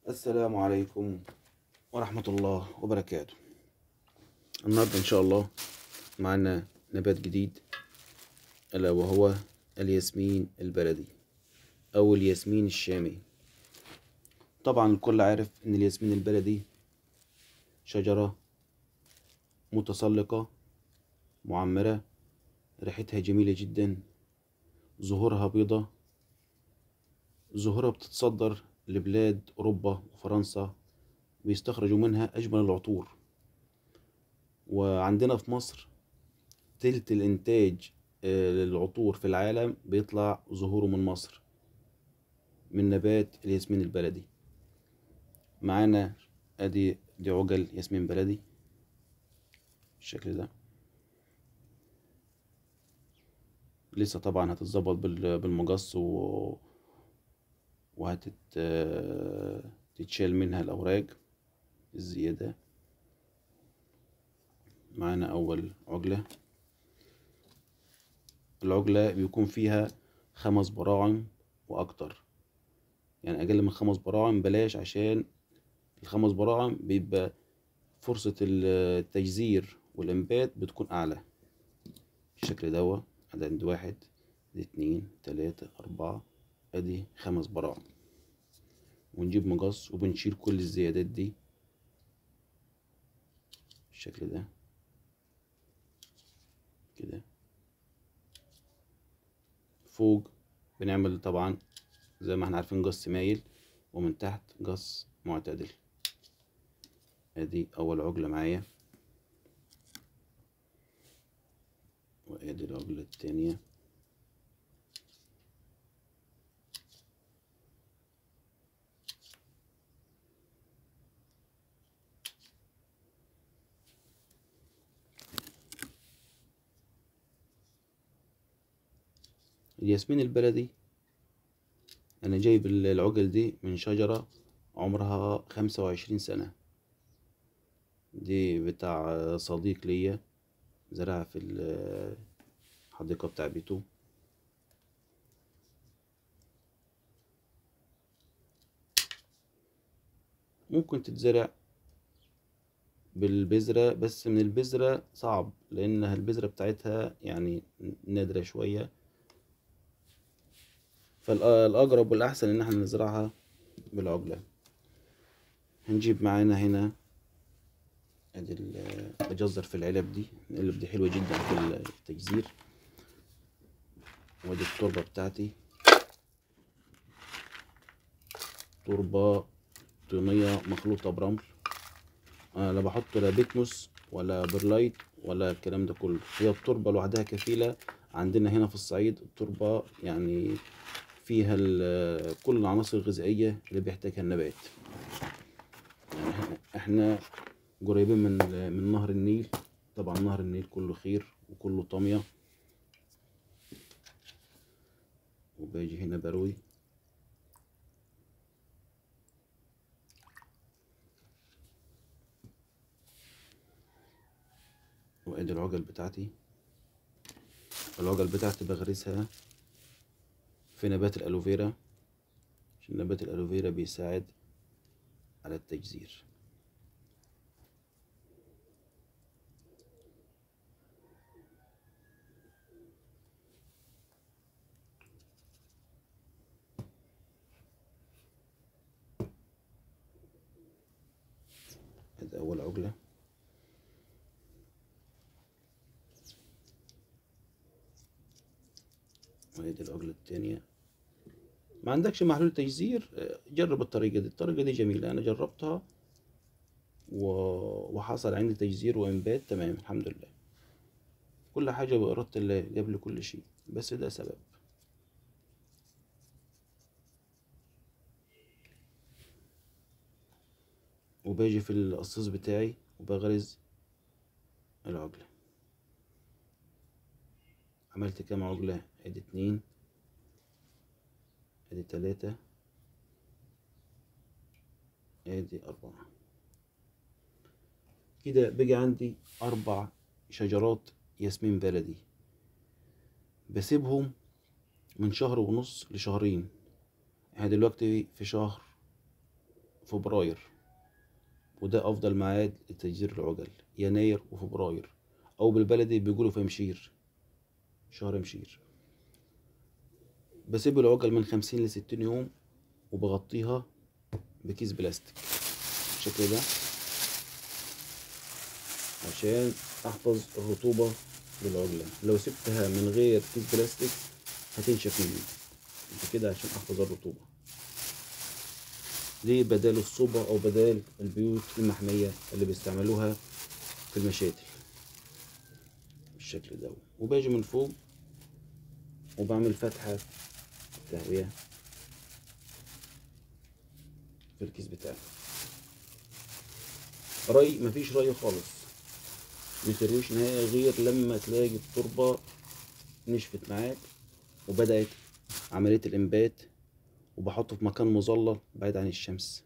السلام عليكم ورحمة الله وبركاته النهاردة إن شاء الله معنا نبات جديد ألا وهو الياسمين البلدي أو الياسمين الشامي طبعا الكل عارف إن الياسمين البلدي شجرة متسلقة معمرة ريحتها جميلة جدا زهورها بيضة زهورها بتتصدر لبلاد أوروبا وفرنسا بيستخرجوا منها أجمل العطور وعندنا في مصر تلت الإنتاج آه، للعطور في العالم بيطلع ظهوره من مصر من نبات الياسمين البلدي معانا ادي دي عجل ياسمين بلدي بالشكل ده لسه طبعا هتتظبط بال- بالمقص و وهتتشال منها الأوراق الزيادة معانا أول عجلة العجلة بيكون فيها خمس براعم وأكتر يعني أقل من خمس براعم بلاش عشان الخمس براعم بيبقى فرصة التجزير والإنبات بتكون أعلى بالشكل دوا أدي عند واحد أدي اتنين تلاتة أربعة أدي خمس براعم ونجيب مقص وبنشيل كل الزيادات دي بالشكل ده كده فوق بنعمل طبعا زي ما احنا عارفين قص مايل ومن تحت قص معتدل ادي اول عجلة معايا وادي العجلة التانية الياسمين البلدي انا جايب العجل دي من شجرة عمرها خمسة وعشرين سنة دي بتاع صديق ليا زرعها في الحديقة بتاع بيته ممكن تتزرع بالبذرة بس من البذرة صعب لأنها البذرة بتاعتها يعني نادرة شوية فالأقرب والأحسن إن احنا نزرعها بالعجلة هنجيب معانا هنا ادي ال- بجزر في العلب دي العلب دي حلوة جدا في التجزير وادي التربة بتاعتي تربة طينية مخلوطة برمل أنا لا بحط لا بيكموس ولا برلايت ولا الكلام ده كله هي التربة لوحدها كفيلة عندنا هنا في الصعيد التربة يعني فيها ال- كل العناصر الغذائية اللي بيحتاجها النبات يعني إحنا- احنا قريبين من من نهر النيل طبعا نهر النيل كله خير وكله طمية وباجي هنا بروي وادي العجل بتاعتي العجل بتاعتي بغرسها في نبات الالوفيرا عشان نبات الالوفيرا بيساعد على التجزير ادي اول عجلة وادي العجلة التانية ما عندكش محلول تجزير آه، جرب الطريقة دي الطريقة دي جميلة أنا جربتها و... وحصل عندي تجزير وإنبات تمام الحمد لله كل حاجة بإرادة الله قبل كل شيء بس ده سبب وباجي في القصيص بتاعي وبغرز العجلة عملت كام عجلة ادي اتنين ادي تلاتة ادي اربعة كده بقى عندي اربع شجرات ياسمين بلدي بسيبهم من شهر ونص لشهرين احنا دلوقتي في شهر فبراير وده افضل ميعاد لتجدير العجل يناير وفبراير او بالبلدي بيقولوا في مشير شهر مشير بسيب العجل من خمسين لستين يوم وبغطيها بكيس بلاستيك بالشكل ده عشان احفظ الرطوبة للعجلة لو سبتها من غير كيس بلاستيك هتنشف مني انت كده عشان احفظ الرطوبة دي بدال الصوبة او بدال البيوت المحمية اللي بيستعملوها في المشاتل بالشكل ده وباجي من فوق وبعمل فتحة تهوية في الكيس بتاعي ري مفيش ري خالص مترويش نهائي غير لما تلاقي التربة نشفت معاك وبدأت عملية الإنبات وبحطه في مكان مظلل بعيد عن الشمس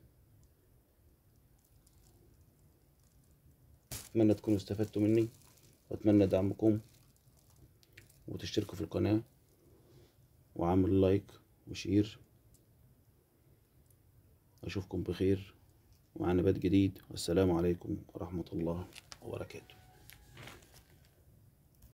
أتمنى تكونوا استفدتوا مني وأتمنى دعمكم وتشتركوا في القناة وعمل لايك وشير أشوفكم بخير ومع نبات جديد والسلام عليكم ورحمة الله وبركاته